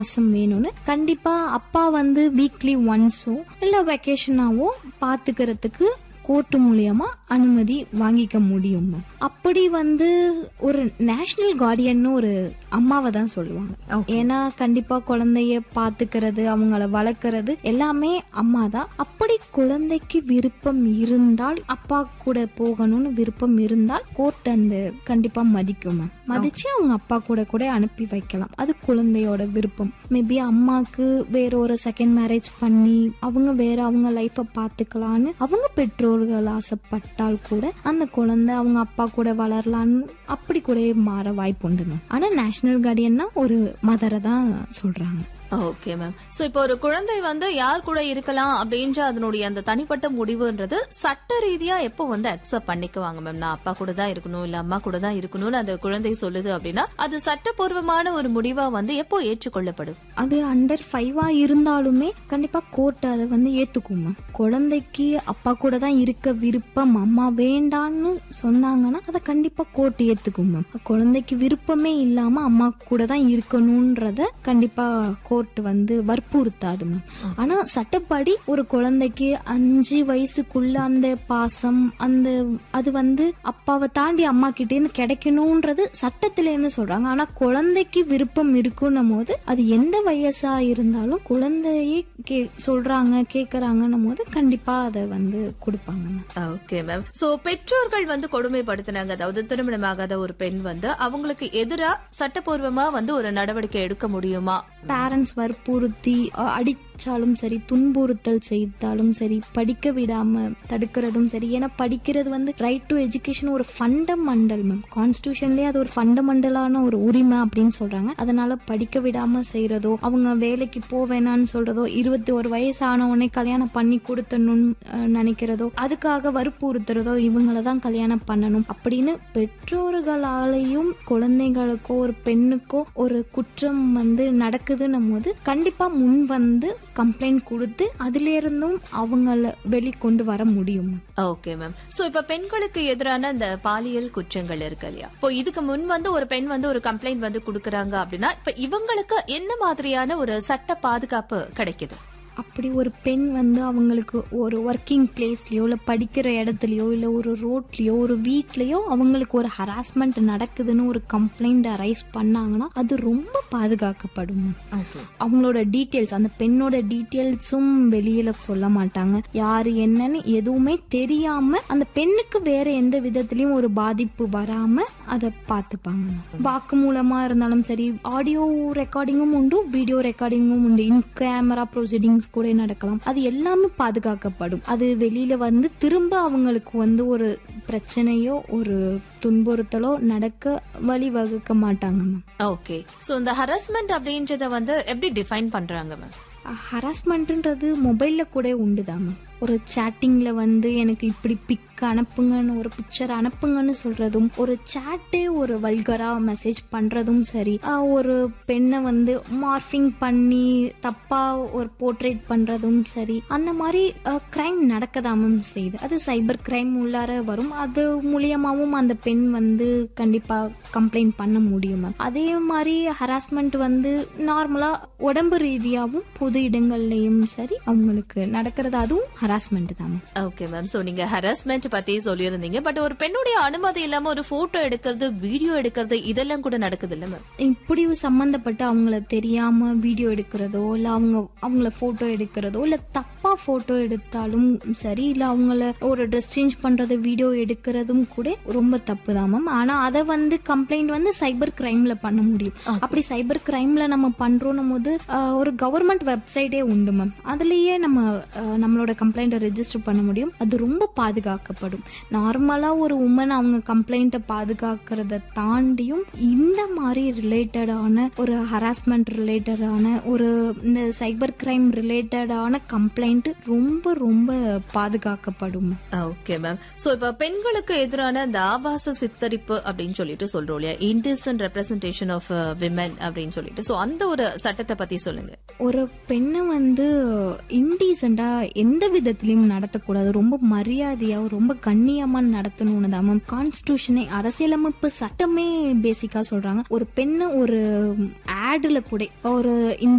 மாசம் வேணும்னு கண்டிப்பா அப்பா வந்து வீக்லி ஒன்ஸோ இல்ல வெக்கேஷனாவோ பாத்துக்கிறதுக்கு கோர்ட்டு மூலியமா அனுமதி வாங்கிக்க முடியும் ma'am. அப்படி வந்து ஒரு நேஷனல் கார்டியன்னு ஒரு அம்மாவை தான் சொல்லுவாங்க ஏன்னா கண்டிப்பா குழந்தைய பாத்துக்கிறது அவங்கள வளர்க்கறது எல்லாமே அம்மா தான் அப்படி குழந்தைக்கு விருப்பம் இருந்தால் அப்பா கூட போகணும்னு விருப்பம் இருந்தால் கோர்ட் அந்த கண்டிப்பா மதிக்கும் ma'am. மதிச்சு அவங்க அப்பா கூட கூட அனுப்பி வைக்கலாம் அது குழந்தையோட விருப்பம் மேபி அம்மாக்கு வேற ஒரு செகண்ட் மேரேஜ் பண்ணி அவங்க வேற அவங்க லைஃப பாத்துக்கலான்னு அவங்க பெற்றோர்கள் ஆசைப்பட்டால் கூட அந்த குழந்தை அவங்க அப்பா கூட வளரலான்னு அப்படி கூட மாற வாய்ப்பு உண்டு ma'am. ஆனா நேஷனல் கார்டியன்னா ஒரு மதரை தான் சொல்றாங்க ஓகே மேம் சோ இப்போ ஒரு குழந்தை வந்து யார் கூட இருக்கலாம் அப்படின்ற அதனுடைய அந்த தனிப்பட்ட முடிவுன்றது சட்ட ரீதியா எப்போ வந்து அக்செப்ட் பண்ணிக்குவாங்க மேம் நான் அப்பா கூட தான் இருக்கணும் இல்ல அம்மா கூட தான் இருக்கணும்னு அந்த குழந்தை சொல்லுது அப்படின்னா அது சட்டப்பூர்வமான ஒரு முடிவா வந்து எப்போ ஏற்றுக்கொள்ளப்படும் அது அண்டர் ஃபைவா இருந்தாலுமே கண்டிப்பா கோர்ட் அதை வந்து ஏத்துக்கும் ma'am. குழந்தைக்கு அப்பா கூட தான் இருக்க விருப்பம் அம்மா வேண்டான்னு சொன்னாங்கன்னா அதை கண்டிப்பா கோர்ட் ஏத்துக்கும் மேம் குழந்தைக்கு விருப்பமே இல்லாம அம்மா கூட தான் இருக்கணும்ன்றத கண்டிப்பா கோர்ட் வந்து வற்புறுத்தாது மேம் ஆனா சட்டப்படி ஒரு குழந்தைக்கு அஞ்சு வயசுக்குள்ள அந்த பாசம் அந்த அது வந்து அப்பாவை தாண்டி அம்மா கிட்டே இருந்து கிடைக்கணும்ன்றது சட்டத்துல இருந்து சொல்றாங்க ஆனா குழந்தைக்கு விருப்பம் இருக்குன்னும் போது அது எந்த வயசா இருந்தாலும் குழந்தையே கே சொல்றாங்க கேக்குறாங்கன்னும் போது கண்டிப்பா அதை வந்து கொடுப்பாங்க ma'am. ஓகே மேம் சோ பெற்றோர்கள் வந்து கொடுமைப்படுத்தினாங்க அதாவது திருமணமாகாத ஒரு பெண் வந்து அவங்களுக்கு எதிரா சட்டப்பூர்வமா வந்து ஒரு நடவடிக்கை எடுக்க முடியுமா பேரண்ட்ஸ் வற்புறுத்தி அ, அடிச்சாலும் சரி துன்புறுத்தல் செய்தாலும் சரி படிக்க விடாம தடுக்கிறதும் சரி ஏன்னா படிக்கிறது வந்து ரைட் டு எஜுகேஷன் ஒரு ஃபண்டமெண்டல் மேம் கான்ஸ்டியூஷன்லயே அது ஒரு ஃபண்டமெண்டலான ஒரு உரிமை அப்படின்னு சொல்றாங்க அதனால படிக்க விடாம செய்யறதோ அவங்க வேலைக்கு போவேணான்னு சொல்றதோ இருபத்தி ஒரு வயசு ஆன உடனே கல்யாணம் பண்ணி கொடுத்தணும்னு அ, நினைக்கிறதோ அதுக்காக வற்புறுத்துறதோ இவங்கள தான் கல்யாணம் பண்ணணும் அப்படின்னு பெற்றோர்களாலையும் குழந்தைகளுக்கோ ஒரு பெண்ணுக்கோ ஒரு குற்றம் வந்து நடக்குதுன்னும் போது கண்டிப்பா முன் வந்து கம்ப்ளைண்ட் கொடுத்து அதுல இருந்தும் அவங்கள வெளிக்கொண்டு வர முடியும் ஓகே மேம் சோ இப்ப பெண்களுக்கு எதிரான அந்த பாலியல் குற்றங்கள் இருக்கு இல்லையா இப்போ இதுக்கு முன் வந்து ஒரு பெண் வந்து ஒரு கம்ப்ளைண்ட் வந்து கொடுக்கறாங்க அப்படின்னா இப்ப இவங்களுக்கு என்ன மாதிரியான ஒரு சட்ட பாதுகாப்பு கிடைக்குது அப்படி ஒரு பெண் வந்து அவங்களுக்கு ஒரு ஒர்க்கிங் பிளேஸ்லயோ இல்ல படிக்கிற இடத்துலயோ இல்ல ஒரு ரோட்லயோ ஒரு வீட்லயோ அவங்களுக்கு ஒரு ஹராஸ்மெண்ட் நடக்குதுன்னு ஒரு கம்ப்ளைண்ட் அரைஸ் பண்ணாங்கன்னா அது ரொம்ப பாதுகாக்கப்படும் அவங்களோட டீட்டெயில்ஸ் அந்த பெண்ணோட டீட்டெயில்ஸும் வெளியில சொல்ல மாட்டாங்க யாரு என்னன்னு எதுவுமே தெரியாம அந்த பெண்ணுக்கு வேற எந்த விதத்திலயும் ஒரு பாதிப்பு வராம அதை பார்த்துப்பாங்க வாக்கு மூலமா இருந்தாலும் சரி ஆடியோ ரெக்கார்டிங்கும் உண்டு வீடியோ ரெக்கார்டிங்கும் உண்டு இன் கேமரா ப்ரொசீடிங்ஸ் கூட நடக்கலாம் அது எல்லாமே பாதுகாக்கப்படும் அது வெளியில வந்து திரும்ப அவங்களுக்கு வந்து ஒரு பிரச்சனையோ ஒரு துன்புறுத்தலோ நடக்க வழிவகுக்க மாட்டாங்க மேம் ஓகே சோ இந்த ஹரஸ்மெண்ட் அப்படின்றத வந்து எப்படி டிஃபைன் பண்றாங்க மேம் ஹராஸ்மெண்ட்ன்றது மொபைல்ல கூட உண்டுதான் மேம் ஒரு சேட்டிங்ல வந்து எனக்கு இப்படி பிக் அனுப்புங்கன்னு ஒரு பிக்சர் அனுப்புங்கன்னு சொல்றதும் ஒரு சேட்டே ஒரு வல்கரா மெசேஜ் பண்றதும் சரி ஆஹ் ஒரு பெண்ணை வந்து மார்ஃபிங் பண்ணி தப்பா ஒரு போர்ட்ரேட் பண்றதும் சரி அந்த மாதிரி கிரைம் நடக்கதான் மேம் செய்யுது அது சைபர் கிரைம் உள்ளார வரும் அது மூலியமாவும் அந்த பெண் வந்து கண்டிப்பா கம்ப்ளைண்ட் பண்ண முடியும் மேம் அதே மாதிரி ஹராஸ்மெண்ட் வந்து நார்மலா உடம்பு ரீதியாகவும் பொது இடங்கள்லயும் சரி அவங்களுக்கு நடக்கிறது அதுவும் ஹராஸ்மெண்ட் தான் மேம் ஓகே மேம் சோ நீங்க ஹராஸ்மெண்ட் பத்தி சொல்லியிருந்தீங்க பட் ஒரு பெண்ணுடைய அனுமதி இல்லாம ஒரு போட்டோ எடுக்கிறது வீடியோ எடுக்கிறது இதெல்லாம் கூட நடக்குது இல்ல மேம் இப்படி சம்பந்தப்பட்ட அவங்கள தெரியாம வீடியோ எடுக்கிறதோ இல்ல அவங்க அவங்கள போட்டோ எடுக்கிறதோ இல்ல தப்பா போட்டோ எடுத்தாலும் சரி இல்ல அவங்கள ஒரு ட்ரெஸ் சேஞ்ச் பண்றத வீடியோ எடுக்கிறதும் கூட ரொம்ப தப்பு தான் மேம் ஆனா அதை வந்து கம்ப்ளைண்ட் வந்து சைபர் கிரைம்ல பண்ண முடியும் அப்படி சைபர் கிரைம்ல நம்ம பண்றோம் போது ஆஹ், ஒரு கவர்மெண்ட் வெப்சைட்டே உண்டு மேம் அதுலயே நம்ம ஆஹ், நம்மளோட கம்ப்ளைண்ட்டை ரெஜிஸ்டர் பண்ண முடியும் அது ரொம்ப பாதுகாக்கப்படும் நார்மலா ஒரு உமன் அவங்க கம்ப்ளைண்ட்டை பாதுகாக்கிறத தாண்டியும் இந்த மாதிரி ரிலேட்டடான ஒரு ஹராஸ்மெண்ட் ரிலேட்டடான ஒரு இந்த சைபர் கிரைம் ரிலேட்டடான கம்ப்ளைண்ட் ரொம்ப ரொம்ப பாதுகாக்கப்படும் ஓகே மேம் சோ இப்ப பெண்களுக்கு எதிரான இந்த ஆபாச சித்தரிப்பு அப்படின்னு சொல்லிட்டு சொல்றோம் இல்லையா இன்டிசன் ரெப்ரசன்டேஷன் ஆஃப் விமன் அப்படின்னு சொல்லிட்டு சோ அந்த ஒரு சட்டத்தை பத்தி சொல்லுங்க ஒரு பெண்ணை வந்து இன்டீசெண்டா எந்த விதத்திலையும் நடத்தக்கூடாது ரொம்ப மரியாதையா ரொம்ப கண்ணியமா நடத்தணும்னு தான் மேம் கான்ஸ்டியூஷனே அரசியலமைப்பு சட்டமே பேசிக்கா சொல்றாங்க ஒரு பெண்ணை ஒரு ஆடுல கூட ஒரு